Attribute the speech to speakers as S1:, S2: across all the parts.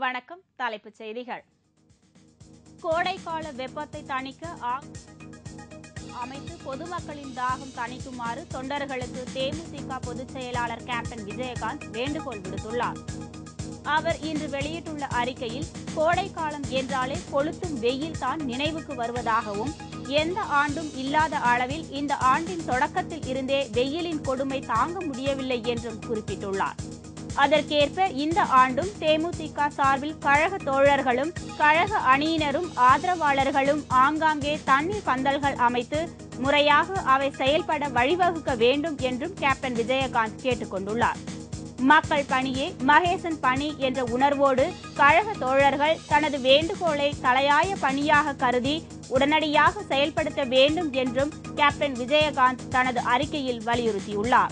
S1: வணக்கம் தலைப்புச் செய்திகள் கோடைக்கால வெப்பத்தை தணிக்க ஆ- அமைத்து பொதுமக்களின் தாகம் தணிக்குமாறு தொண்டர்களுக்கு தேமுதிக பொதுச் செயலாளர் கேப்டன் விஜயகாந்த் வேண்டுகோள் விடுத்துள்ளார் அவர் இன்று வெளியிட்டுள்ள அறிக்கையில் கோடைக்காலம் என்றாலே கொளுத்தும் வெயில் தான் நினைவுக்கு வருவதாகவும் எந்த ஆண்டும் இல்லாத அளவில் இந்த ஆண்டின் தொடக்கத்தில் இருந்தே வெயிலின் கொடுமை தாங்க முடியவில்லை என்றும் குறிப்பிட்டுள்ளார் அதற்கேற்ப இந்த ஆண்டும் தேமுதிக சார்பில் கழக தோழர்களும் கழக அணியினரும் ஆதரவாளர்களும் ஆங்காங்கே தண்ணீர் பந்தல்கள் அமைத்து முறையாக அவை செயல்பட வழிவகுக்க வேண்டும் என்றும் கேப்டன் விஜயகாந்த் கேட்டுக் கொண்டுள்ளார் மக்கள் பணியே மகேசன் பணி என்ற உணர்வோடு கழக தோழர்கள் தனது வேண்டுகோளை தலையாய பணியாக கருதி உடனடியாக செயல்படுத்த வேண்டும் என்றும் கேப்டன் விஜயகாந்த் தனது அறிக்கையில் வலியுறுத்தியுள்ளார்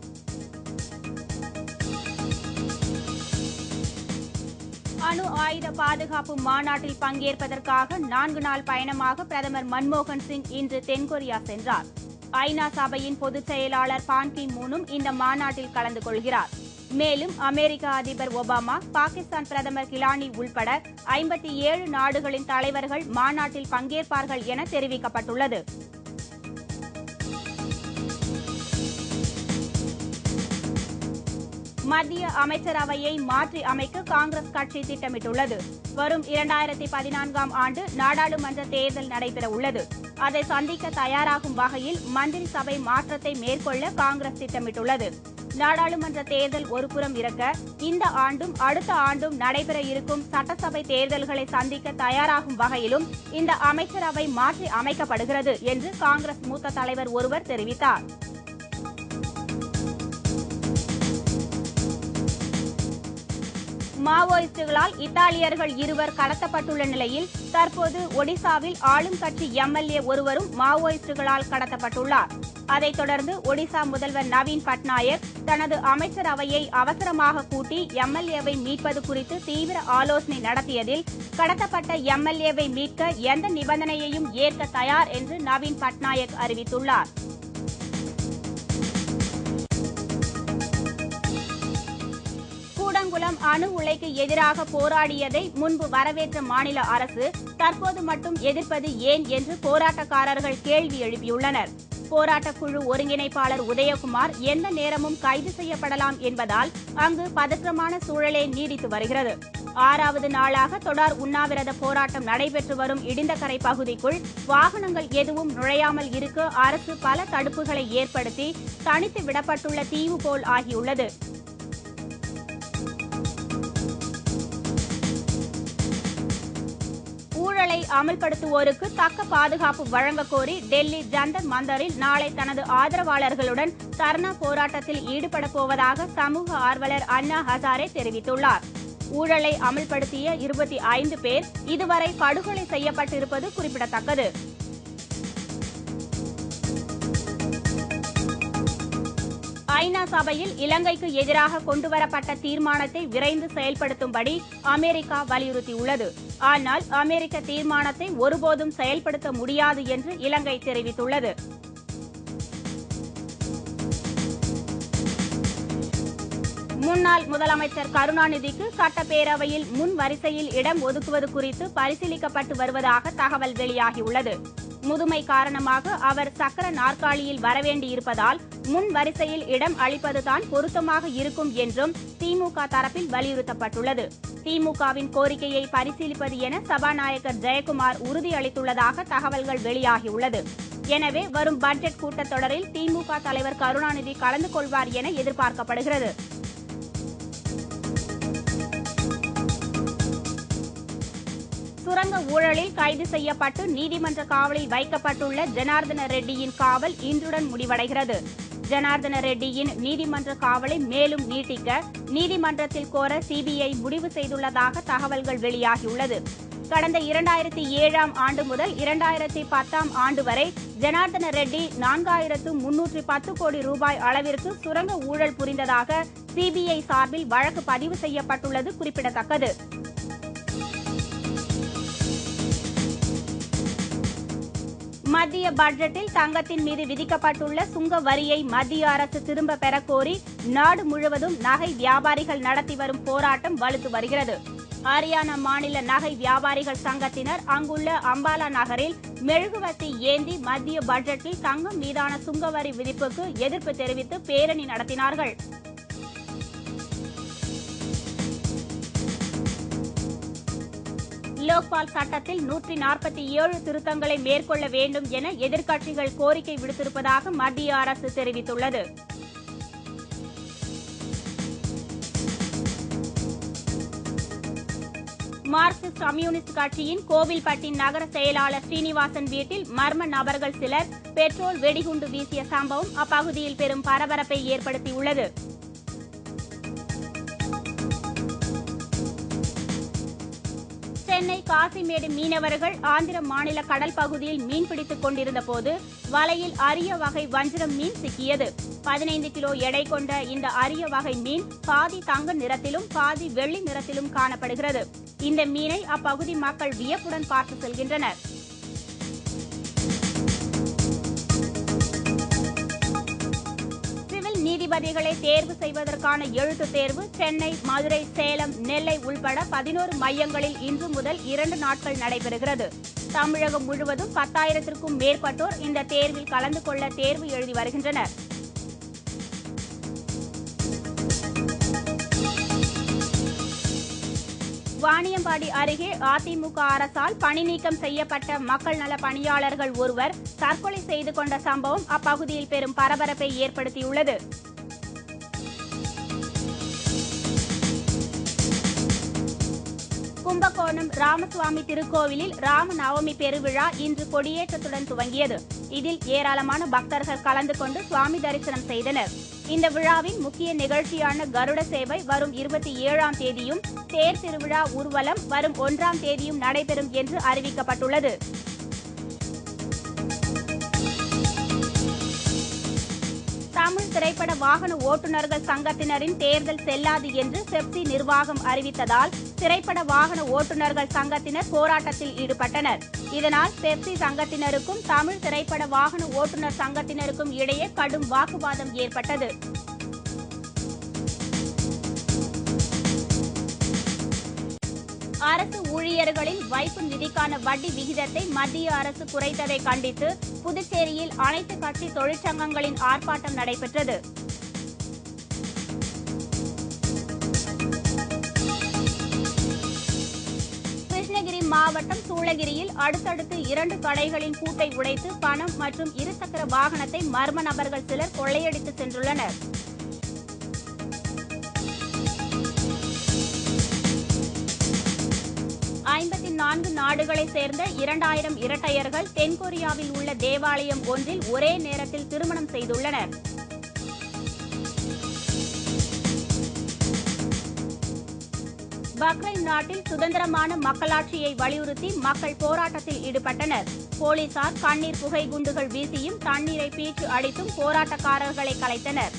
S1: அணு ஆயுத பாதுகாப்பு மாநாட்டில் பங்கேற்பதற்காக நான்கு நாள் பயணமாக பிரதமர் மன்மோகன் சிங் இன்று தென்கொரியா சென்றார் ஐநா சபையின் பொதுச் செயலாளர் பான் கி மூனும் இந்த மாநாட்டில் கலந்து கொள்கிறார் மேலும் அமெரிக்க அதிபர் ஒபாமா பாகிஸ்தான் பிரதமர் கிலானி உள்பட ஐம்பத்தி ஏழு நாடுகளின் தலைவர்கள் மாநாட்டில் பங்கேற்பார்கள் என தெரிவிக்கப்பட்டுள்ளது மத்திய அமைச்சரவையை மாற்றி அமைக்க காங்கிரஸ் கட்சி திட்டமிட்டுள்ளது வரும் இரண்டாயிரத்தி பதினான்காம் ஆண்டு நாடாளுமன்ற தேர்தல் நடைபெற உள்ளது அதை சந்திக்க தயாராகும் வகையில் மந்திரி சபை மாற்றத்தை மேற்கொள்ள காங்கிரஸ் திட்டமிட்டுள்ளது நாடாளுமன்ற தேர்தல் ஒருபுறம் இருக்க இந்த ஆண்டும் அடுத்த ஆண்டும் நடைபெற இருக்கும் சட்டசபை தேர்தல்களை சந்திக்க தயாராகும் வகையிலும் இந்த அமைச்சரவை மாற்றி அமைக்கப்படுகிறது என்று காங்கிரஸ் மூத்த தலைவர் ஒருவர் தெரிவித்தார் மாவோயிஸ்டுகளால் இத்தாலியர்கள் இருவர் கடத்தப்பட்டுள்ள நிலையில் தற்போது ஒடிசாவில் ஆளும் கட்சி எம்எல்ஏ ஒருவரும் மாவோயிஸ்டுகளால் கடத்தப்பட்டுள்ளார் அதைத் தொடர்ந்து ஒடிசா முதல்வர் நவீன் பட்நாயக் தனது அமைச்சரவையை அவசரமாக கூட்டி எம்எல்ஏவை மீட்பது குறித்து தீவிர ஆலோசனை நடத்தியதில் கடத்தப்பட்ட எம்எல்ஏவை மீட்க எந்த நிபந்தனையையும் ஏற்க தயார் என்று நவீன் பட்நாயக் அறிவித்துள்ளார் கூடங்குளம் அணு உலைக்கு எதிராக போராடியதை முன்பு வரவேற்ற மாநில அரசு தற்போது மட்டும் எதிர்ப்பது ஏன் என்று போராட்டக்காரர்கள் கேள்வி எழுப்பியுள்ளனர் போராட்டக் குழு ஒருங்கிணைப்பாளர் உதயகுமார் எந்த நேரமும் கைது செய்யப்படலாம் என்பதால் அங்கு பதற்றமான சூழலே நீடித்து வருகிறது ஆறாவது நாளாக தொடர் உண்ணாவிரத போராட்டம் நடைபெற்று வரும் இடிந்தகரை பகுதிக்குள் வாகனங்கள் எதுவும் நுழையாமல் இருக்க அரசு பல தடுப்புகளை ஏற்படுத்தி தனித்து விடப்பட்டுள்ள தீவு போல் ஆகியுள்ளது ஊழலை அமல்படுத்துவோருக்கு தக்க பாதுகாப்பு வழங்க கோரி டெல்லி ஜந்தர் மந்தரில் நாளை தனது ஆதரவாளர்களுடன் தர்ணா போராட்டத்தில் ஈடுபட போவதாக சமூக ஆர்வலர் அண்ணா ஹசாரே தெரிவித்துள்ளார் ஊழலை அமல்படுத்திய இருபத்தி ஐந்து பேர் இதுவரை படுகொலை செய்யப்பட்டிருப்பது குறிப்பிடத்தக்கது ஐநா சபையில் இலங்கைக்கு எதிராக கொண்டுவரப்பட்ட தீர்மானத்தை விரைந்து செயல்படுத்தும்படி அமெரிக்கா வலியுறுத்தியுள்ளது ஆனால் அமெரிக்க தீர்மானத்தை ஒருபோதும் செயல்படுத்த முடியாது என்று இலங்கை தெரிவித்துள்ளது முன்னாள் முதலமைச்சர் கருணாநிதிக்கு சட்டப்பேரவையில் முன் வரிசையில் இடம் ஒதுக்குவது குறித்து பரிசீலிக்கப்பட்டு வருவதாக தகவல் வெளியாகியுள்ளது முதுமை காரணமாக அவர் சக்கர நாற்காலியில் வரவேண்டியிருப்பதால் முன் வரிசையில் இடம் அளிப்பதுதான் பொருத்தமாக இருக்கும் என்றும் திமுக தரப்பில் வலியுறுத்தப்பட்டுள்ளது திமுகவின் கோரிக்கையை பரிசீலிப்பது என சபாநாயகர் ஜெயக்குமார் உறுதியளித்துள்ளதாக தகவல்கள் வெளியாகியுள்ளது எனவே வரும் பட்ஜெட் கூட்டத்தொடரில் திமுக தலைவர் கருணாநிதி கலந்து கொள்வார் என எதிர்பார்க்கப்படுகிறது சுரங்க ஊழலில் கைது செய்யப்பட்டு நீதிமன்ற காவலில் வைக்கப்பட்டுள்ள ஜனார்தன ரெட்டியின் காவல் இன்றுடன் முடிவடைகிறது ஜனார்தன ரெட்டியின் நீதிமன்ற காவலை மேலும் நீட்டிக்க நீதிமன்றத்தில் கோர சிபிஐ முடிவு செய்துள்ளதாக தகவல்கள் வெளியாகியுள்ளது கடந்த இரண்டாயிரத்தி ஏழாம் ஆண்டு முதல் இரண்டாயிரத்தி பத்தாம் ஆண்டு வரை ஜனார்தன ரெட்டி நான்காயிரத்து முன்னூற்றி பத்து கோடி ரூபாய் அளவிற்கு சுரங்க ஊழல் புரிந்ததாக சிபிஐ சார்பில் வழக்கு பதிவு செய்யப்பட்டுள்ளது குறிப்பிடத்தக்கது மத்திய பட்ஜெட்டில் தங்கத்தின் மீது விதிக்கப்பட்டுள்ள சுங்க வரியை மத்திய அரசு திரும்ப பெறக் கோரி நாடு முழுவதும் நகை வியாபாரிகள் நடத்தி வரும் போராட்டம் வலுத்து வருகிறது ஹரியானா மாநில நகை வியாபாரிகள் சங்கத்தினர் அங்குள்ள அம்பாலா நகரில் மெழுகுவர்த்தி ஏந்தி மத்திய பட்ஜெட்டில் தங்கம் மீதான சுங்கவரி விதிப்புக்கு எதிர்ப்பு தெரிவித்து பேரணி நடத்தினார்கள் லோக்பால் சட்டத்தில் நூற்றி நாற்பத்தி ஏழு திருத்தங்களை மேற்கொள்ள வேண்டும் என எதிர்க்கட்சிகள் கோரிக்கை விடுத்திருப்பதாக மத்திய அரசு தெரிவித்துள்ளது மார்க்சிஸ்ட் கம்யூனிஸ்ட் கட்சியின் கோவில்பட்டி நகர செயலாளர் ஸ்ரீனிவாசன் வீட்டில் மர்ம நபர்கள் சிலர் பெட்ரோல் வெடிகுண்டு வீசிய சம்பவம் அப்பகுதியில் பெரும் பரபரப்பை ஏற்படுத்தியுள்ளது சென்னை காசிமேடு மீனவர்கள் ஆந்திர மாநில கடல் பகுதியில் மீன்பிடித்துக் கொண்டிருந்த போது வலையில் அரிய வகை வஞ்சிரம் மீன் சிக்கியது பதினைந்து கிலோ எடை கொண்ட இந்த அரிய வகை மீன் பாதி தங்க நிறத்திலும் பாதி வெள்ளி நிறத்திலும் காணப்படுகிறது இந்த மீனை அப்பகுதி மக்கள் வியப்புடன் பார்த்து செல்கின்றனர் சிவில் நீதிபதிகளை தேர்வு செய்வதற்கான எழுத்துத் தேர்வு சென்னை மதுரை சேலம் நெல்லை உள்பட பதினோரு மையங்களில் இன்று முதல் இரண்டு நாட்கள் நடைபெறுகிறது தமிழகம் முழுவதும் பத்தாயிரத்திற்கும் மேற்பட்டோர் இந்த தேர்வில் கலந்து கொள்ள தேர்வு எழுதி வருகின்றனர் வாணியம்பாடி அருகே அதிமுக அரசால் பணி நீக்கம் செய்யப்பட்ட மக்கள் நல பணியாளர்கள் ஒருவர் தற்கொலை செய்து கொண்ட சம்பவம் அப்பகுதியில் பெரும் பரபரப்பை ஏற்படுத்தியுள்ளது கும்பகோணம் ராமசுவாமி திருக்கோவிலில் ராம நவமி பெருவிழா இன்று கொடியேற்றத்துடன் துவங்கியது இதில் ஏராளமான பக்தர்கள் கலந்து கொண்டு சுவாமி தரிசனம் செய்தனர் இந்த விழாவின் முக்கிய நிகழ்ச்சியான கருட சேவை வரும் இருபத்தி ஏழாம் தேதியும் தேர் திருவிழா ஊர்வலம் வரும் ஒன்றாம் தேதியும் நடைபெறும் என்று அறிவிக்கப்பட்டுள்ளது தமிழ் திரைப்பட வாகன ஓட்டுநர்கள் சங்கத்தினரின் தேர்தல் செல்லாது என்று செப்சி நிர்வாகம் அறிவித்ததால் திரைப்பட வாகன ஓட்டுநர்கள் சங்கத்தினர் போராட்டத்தில் ஈடுபட்டனர் இதனால் பெப்சி சங்கத்தினருக்கும் தமிழ் திரைப்பட வாகன ஓட்டுநர் சங்கத்தினருக்கும் இடையே கடும் வாக்குவாதம் ஏற்பட்டது அரசு ஊழியர்களின் வைப்பு நிதிக்கான வட்டி விகிதத்தை மத்திய அரசு குறைத்ததை கண்டித்து புதுச்சேரியில் அனைத்து கட்சி தொழிற்சங்கங்களின் ஆர்ப்பாட்டம் நடைபெற்றது கிருஷ்ணகிரி மாவட்டம் சூளகிரியில் அடுத்தடுத்து இரண்டு கடைகளின் பூட்டை உடைத்து பணம் மற்றும் இருசக்கர வாகனத்தை மர்ம நபர்கள் சிலர் கொள்ளையடித்து சென்றுள்ளனர் ஐம்பத்தி நான்கு நாடுகளைச் சேர்ந்த இரண்டாயிரம் இரட்டையர்கள் தென்கொரியாவில் உள்ள தேவாலயம் ஒன்றில் ஒரே நேரத்தில் திருமணம் செய்துள்ளனர் பக்ரைன் நாட்டில் சுதந்திரமான மக்களாட்சியை வலியுறுத்தி மக்கள் போராட்டத்தில் ஈடுபட்டனர் போலீசார் கண்ணீர் புகை குண்டுகள் வீசியும் தண்ணீரை பீச்சு அடித்தும் போராட்டக்காரர்களை கலைத்தனர்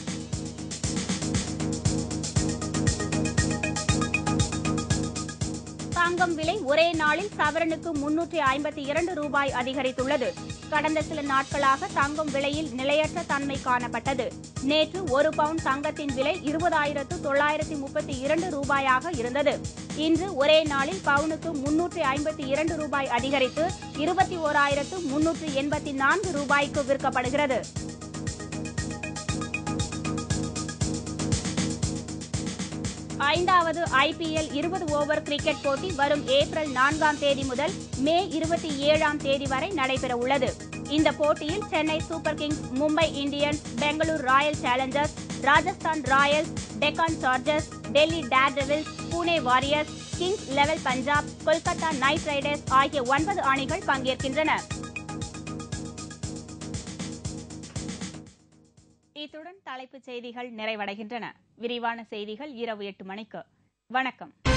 S1: தங்கம் விலை ஒரே நாளில் சவரனுக்கு முன்னூற்றி ஐம்பத்தி இரண்டு ரூபாய் அதிகரித்துள்ளது கடந்த சில நாட்களாக தங்கம் விலையில் நிலையற்ற தன்மை காணப்பட்டது நேற்று ஒரு பவுண்ட் தங்கத்தின் விலை இருபதாயிரத்து தொள்ளாயிரத்தி முப்பத்தி இரண்டு ரூபாயாக இருந்தது இன்று ஒரே நாளில் பவுனுக்கு முன்னூற்றி ஐம்பத்தி இரண்டு ரூபாய் அதிகரித்து இருபத்தி ஓராயிரத்து முன்னூற்று எண்பத்தி நான்கு ரூபாய்க்கு விற்கப்படுகிறது ஐந்தாவது ஐபிஎல் இருபது ஓவர் கிரிக்கெட் போட்டி வரும் ஏப்ரல் நான்காம் தேதி முதல் மே இருபத்தி ஏழாம் தேதி வரை நடைபெற உள்ளது இந்த போட்டியில் Chennai Super Kings Mumbai Indians Bangalore Royal Challengers Rajasthan Royals Deccan Chargers Delhi Daredevils Pune Warriors Kings Eleven Punjab Kolkata Knight Riders ஆகிய ஒன்பது அணிகள் பங்கேற்கின்றன இத்துடன் தலைப்புச் செய்திகள் நிறைவடைகின்றன விரிவான செய்திகள் இரவு எட்டு மணிக்கு வணக்கம்